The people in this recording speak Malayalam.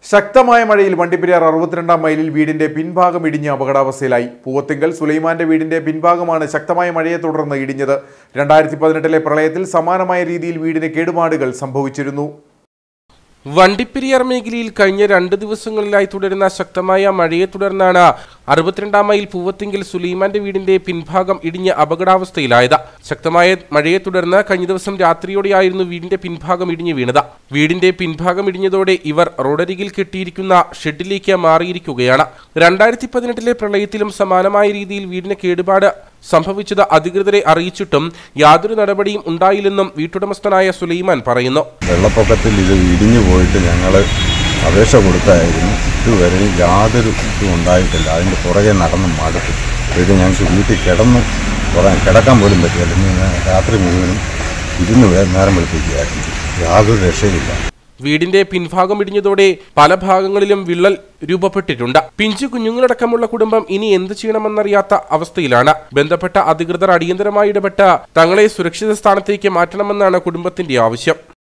ശക്തമായ മഴയിൽ വണ്ടിപ്പെരിയാർ അറുപത്തിരണ്ടാം മൈലിൽ വീടിന്റെ പിൻഭാഗം ഇടിഞ്ഞ് അപകടാവസ്ഥയിലായി പൂവത്തിങ്കൽ സുലൈമാന്റെ വീടിന്റെ പിൻഭാഗമാണ് ശക്തമായ മഴയെ തുടർന്ന് ഇടിഞ്ഞത് രണ്ടായിരത്തി പതിനെട്ടിലെ പ്രളയത്തിൽ സമാനമായ രീതിയിൽ വീടിന് കേടുപാടുകൾ സംഭവിച്ചിരുന്നു വണ്ടിപ്പെരിയാർ മേഖലയിൽ കഴിഞ്ഞ രണ്ട് ദിവസങ്ങളിലായി തുടരുന്ന ശക്തമായ മഴയെ തുടർന്നാണ് അറുപത്തിരണ്ടാം മൈൽ പൂവത്തിങ്കിൽ സുലൈമാന്റെ വീടിന്റെ പിൻഭാഗം ഇടിഞ്ഞ് അപകടാവസ്ഥയിലായത് ശക്തമായ മഴയെ തുടർന്ന് കഴിഞ്ഞ ദിവസം രാത്രിയോടെയായിരുന്നു വീടിന്റെ പിൻഭാഗം ഇടിഞ്ഞു വീണത് വീടിന്റെ പിൻഭാഗം ഇടിഞ്ഞതോടെ ഇവർ റോഡരികിൽ കെട്ടിയിരിക്കുന്ന ഷെഡിലേക്ക് മാറിയിരിക്കുകയാണ് രണ്ടായിരത്തി പതിനെട്ടിലെ പ്രളയത്തിലും സമാനമായ രീതിയിൽ വീടിന് കേടുപാട് സംഭവിച്ചത് അധികൃതരെ അറിയിച്ചിട്ടും യാതൊരു നടപടിയും ഉണ്ടായില്ലെന്നും വീട്ടുടമസ്ഥനായ സുലൈമാൻ പറയുന്നു വെള്ളപ്പൊക്കത്തിൽ ഇത് ഇടിഞ്ഞു പോയിട്ട് ഞങ്ങൾ അപേക്ഷ കൊടുത്തായിരുന്നു ഇതുവരെ യാതൊരു ഇതും ഉണ്ടായിട്ടില്ല അതിൻ്റെ പുറകെ നടന്ന് മടുത്തു ഇത് ഞങ്ങൾക്ക് വീട്ടിൽ കിടന്നു കുറേ കിടക്കാൻ പോലും പറ്റില്ല ഇന്ന് രാത്രി മുഴുവനും ഇരുന്ന് വേ- നേരം വെളുപ്പിക്കുകയായിരുന്നു യാതൊരു രക്ഷയില്ല വീടിന്റെ പിൻഭാഗം ഇടിഞ്ഞതോടെ പല ഭാഗങ്ങളിലും വിള്ളൽ രൂപപ്പെട്ടിട്ടുണ്ട് പിഞ്ചു കുഞ്ഞുങ്ങളടക്കമുള്ള കുടുംബം ഇനി എന്ത് ചെയ്യണമെന്നറിയാത്ത അവസ്ഥയിലാണ് ബന്ധപ്പെട്ട അധികൃതർ അടിയന്തരമായി ഇടപെട്ട് തങ്ങളെ സുരക്ഷിത സ്ഥാനത്തേക്ക് മാറ്റണമെന്നാണ് കുടുംബത്തിന്റെ ആവശ്യം